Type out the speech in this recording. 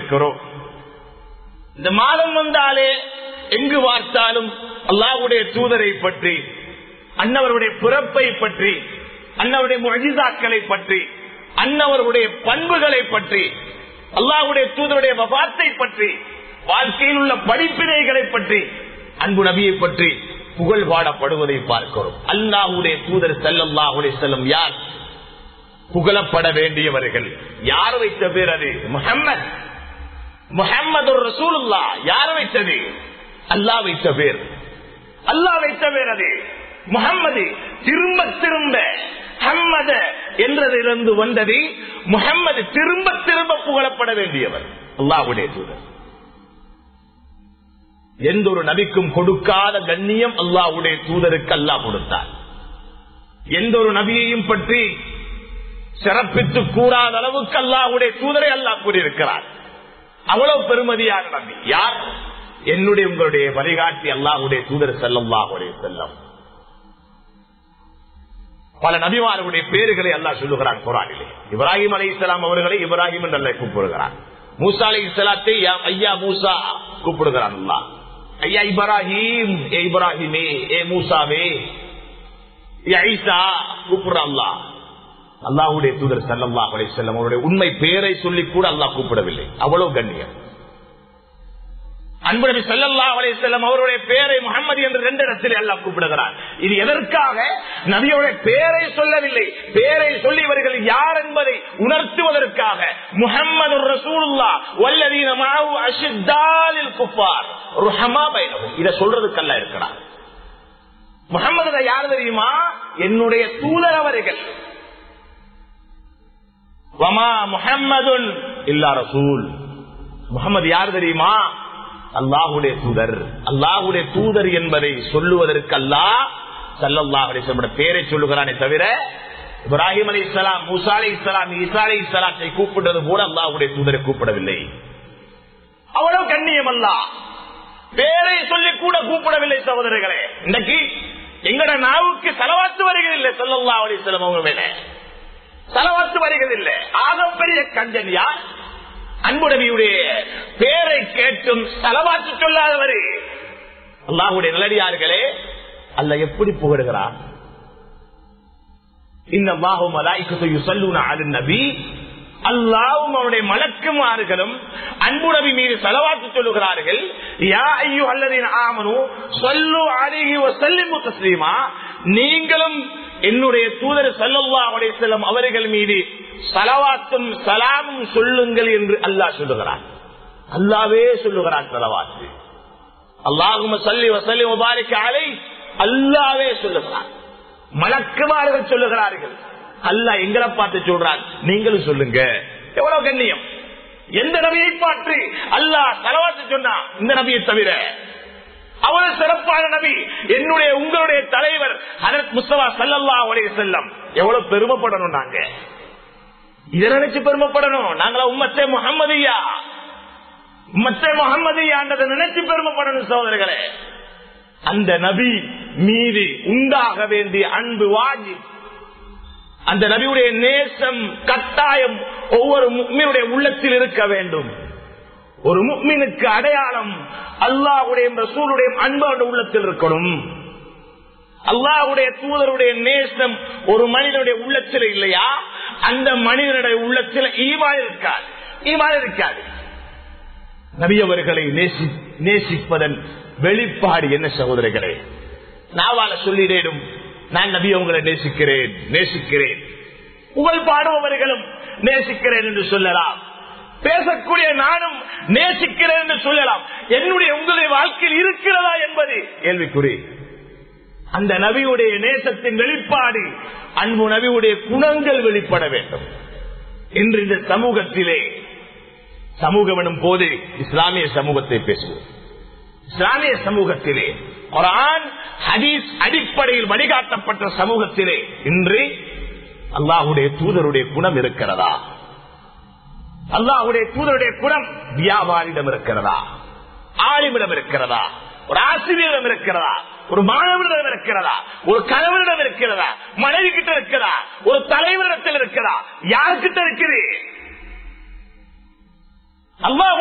இருக்கிறோம் இந்த மாதம் வந்தாலே எங்கு பார்த்தாலும் அல்லாஹ்வுடைய தூதரை பற்றி அன்னவருடைய பிறப்பை பற்றி அன்னவருடைய மொழிதாக்களை பற்றி அன்னவருடைய பண்புகளை பற்றி அல்லாஹ்வுடைய தூதருடைய வபாத்தை பற்றி வாழ்க்கையில் உள்ள படிப்பினைகளை பற்றி அன்பு நபியை பற்றி புகழ் பாடப்படுவதை பார்க்கிறோம் அல்லாஹ்வுடைய தூதர் ஸல்லல்லாஹு செல்லும் யார் புகழப்பட வேண்டியவர்கள் யார் வைத்த பேர் அது முஹம்மத் முஹம்மது ரசூலுல்லா யார் வைத்தது அல்லாஹ் வைத்த பேர் அல்லாஹ் வைத்த பேர் அது முகம்மது திரும்ப திரும்ப ஹம்மத என்றதிலிருந்து வந்தது முகம்மது திரும்ப திரும்ப புகழப்பட வேண்டியவர் அல்லாஹ்வுடைய தூதர் எந்த ஒரு நபிக்கும் கொடுக்காத கண்ணியம் அல்லாஹ்வுடைய தூதருக்கு அல்லாஹ் கொடுத்தார் எந்த ஒரு நபியையும் பற்றி சிறப்பித்து கூறாத அளவுக்கு அல்லாஹ்வுடைய தூதரை அல்லாஹ் கூறியிருக்கிறார் அவ்வளவு பெருமதியான நபி யார் என்னுடைய உங்களுடைய வழிகாட்டி அல்லாஹ்வுடைய தூதர் செல்லல்லாஹுடைய செல்லம் பல நபிமார்களுடைய பேர்களை அல்லாஹ் சொல்லுகிறான் குரானிலே இப்ராஹிம் அலி இஸ்லாம் அவர்களை இப்ராஹிம் என்று அல்ல கூப்பிடுகிறான் மூசா அலி இஸ்லாத்தை ஐயா மூசா கூப்பிடுகிறான் அல்லாஹ் ஐயா இப்ராஹிம் ஏ இப்ராஹிமே ஏ மூசாவே ஏ ஐசா கூப்பிடுறான் அல்லாஹ் அல்லாஹுடைய தூதர் சல்லல்லாஹ் அலி செல்லம் அவருடைய உண்மை பேரை சொல்லி கூட அல்லாஹ் கூப்பிடவில்லை அவ்வளவு கண்ணியம் அன்பு நபி ஸல்லல்லாஹு அலைஹி வஸல்லம் அவருடைய பெயரை முகமது என்று ரெண்டு இடத்தில் அல்லாஹ் கூப்பிடுகிறார் இது எதற்காக நபியோட பெயரை சொல்லவில்லை பெயரை சொல்லி இவர்கள் யார் என்பதை உணர்த்துவதற்காக முஹம்மது ரசூலுல்லாஹ் வல்லதீன மஅஹு அஷித்தாலில் குஃபார் ருஹமா பைனஹும் இத சொல்றதுக்கு அல்லாஹ் இருக்கிறார் முகமது யார் தெரியுமா என்னுடைய தூதர் அவர்கள் வமா முஹம்மதுன் இல்லா ரசூல் முகமது யார் தெரியுமா அல்லாஹுடைய தூதர் அல்லாஹுடைய தூதர் என்பதை சொல்லுவதற்கு அல்லாஹ் சல்லாஹுடைய பேரை சொல்லுகிறானே தவிர இப்ராஹிம் அலி இஸ்லாம் மூசா அலி இஸ்லாம் ஈசா அலி இஸ்லாத்தை கூப்பிட்டது போல அல்லாஹுடைய தூதரை கூப்பிடவில்லை அவ்வளவு கண்ணியம் அல்ல பேரை சொல்லி கூட கூப்பிடவில்லை சகோதரர்களே இன்னைக்கு எங்கட நாவுக்கு செலவாத்து வருகிறதில்லை சொல்லல்லா அலி இஸ்லாம் அவங்க மேல செலவாத்து வருகிறதில்லை ஆகப்பெரிய கஞ்சன் யார் அன்புடவியுடைய பேரை கேட்டும் செலவாத்து சொல்லாதவர் அல்லாஹுடைய நிலடியார்களே அல்ல எப்படி புகழுகிறார் இந்த மாஹும் நபி அல்லாவும் அவருடைய மலக்குமார்களும் அன்புடவி மீது செலவாத்து சொல்லுகிறார்கள் யா ஐயோ அல்லதின் ஆமனு சொல்லு அருகி செல்லிமு தஸ்லீமா நீங்களும் என்னுடைய தூதர் சல்லல்லா அவருடைய செல்லும் அவர்கள் மீது சலவாத்தும் சலாமும் சொல்லுங்கள் என்று அல்லாஹ் சொல்லுகிறான் அல்லாவே சொல்லுகிறான் சலவாத்து அல்லாஹும் சல்லி வசல்லி முபாரிக்க அலை அல்லாவே சொல்லுகிறான் மலக்குமார்கள் சொல்லுகிறார்கள் அல்லாஹ் எங்களை பார்த்து சொல்றான் நீங்களும் சொல்லுங்க எவ்வளவு கண்ணியம் எந்த நபியை பார்த்து அல்லாஹ் செலவாத்து சொன்னா இந்த நபியை தவிர அவ்வளவு சிறப்பான நபி என்னுடைய உங்களுடைய தலைவர் ஹரத் முஸ்தபா சல்லல்லா உடைய செல்லம் எவ்வளவு பெருமைப்படணும் நாங்க இதை நினைச்சு பெருமைப்படணும் நாங்களா உம்மத்தே முகம்மதியா உம்மத்தே முகம்மதியான்றதை நினைச்சு பெருமைப்படணும் சோதரர்களே அந்த நபி மீது உண்டாக வேண்டிய அன்பு வாங்கி அந்த நபியுடைய நேசம் கட்டாயம் ஒவ்வொரு முக்மீனுடைய உள்ளத்தில் இருக்க வேண்டும் ஒரு முக்மீனுக்கு அடையாளம் அல்லாஹுடைய ரசூலுடைய அன்போட உள்ளத்தில் இருக்கணும் அல்லாஹுடைய தூதருடைய நேசம் ஒரு மனிதனுடைய உள்ளத்தில் இல்லையா அந்த மனிதனுடைய உள்ளத்தில் ஈமான் இருக்காது ஈமான் இருக்காது நபியவர்களை நேசி நேசிப்பதன் வெளிப்பாடு என்ன சகோதரர்களே நாவால சொல்லிடேடும் நான் நபி உங்களை நேசிக்கிறேன் நேசிக்கிறேன் புகழ் பாடுபவர்களும் நேசிக்கிறேன் என்று சொல்லலாம் பேசக்கூடிய நானும் நேசிக்கிறேன் என்று சொல்லலாம் என்னுடைய உங்களுடைய வாழ்க்கையில் இருக்கிறதா என்பது கேள்விக்குறி அந்த நபியுடைய நேசத்தின் வெளிப்பாடு அன்பு நபியுடைய குணங்கள் வெளிப்பட வேண்டும் இன்று இந்த சமூகத்திலே சமூகம் எனும் போது இஸ்லாமிய சமூகத்தை பேசுவோம் இஸ்லாமிய சமூகத்திலே குரான் ஹதீஸ் அடிப்படையில் வழிகாட்டப்பட்ட சமூகத்திலே இன்று அல்லாஹுடைய தூதருடைய குணம் இருக்கிறதா அல்லாஹுடைய தூதருடைய குணம் வியாபாரிடம் இருக்கிறதா ஆலிமிடம் இருக்கிறதா ஒரு ஆசிரியரிடம் இருக்கிறதா ஒரு மாணவரிடம் இருக்கிறதா ஒரு கணவரிடம் இருக்கிறதா மனைவி கிட்ட இருக்கிறதா ஒரு தலைவரிடத்தில் இருக்கிறதா யாருக்கிட்ட இருக்குது அல்லாஹ்